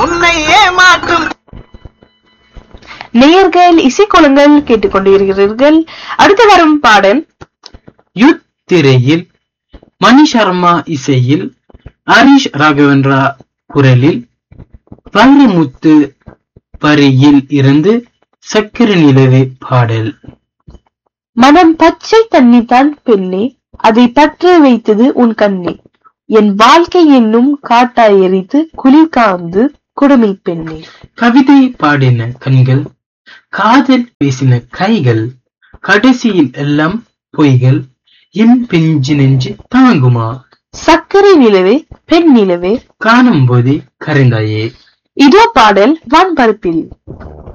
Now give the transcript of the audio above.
உன்னை ஏமாற்றும் நேயர்கள் இசைக்கோலங்கள் கேட்டுக்கொண்டிருக்கிறீர்கள் அடுத்து வரும் பாடல் யுத் திரையில் மணி சர்மா இசையில் ஹரிஷ் ராகவேந்திரா குரலில் வைரமுத்து வரியில் இருந்து சக்கர நிலவே பாடல் மனம் பச்சை தண்ணி தான் பெண்ணே அதை பற்ற வைத்தது உன் கண்ணே என் வாழ்க்கை என்னும் காட்டாய் எரித்து குளிர் காந்து குடுமி பெண்ணே கவிதை பாடின கண்கள் காதல் பேசின கைகள் கடைசியில் எல்லாம் பொய்கள் என் பிஞ்சு நெஞ்சு தாங்குமா சர்க்கரை நிலவே பெண் நிலவே காணும் போதே கரைந்தாயே இதோ பாடல் வான்பரப்பில்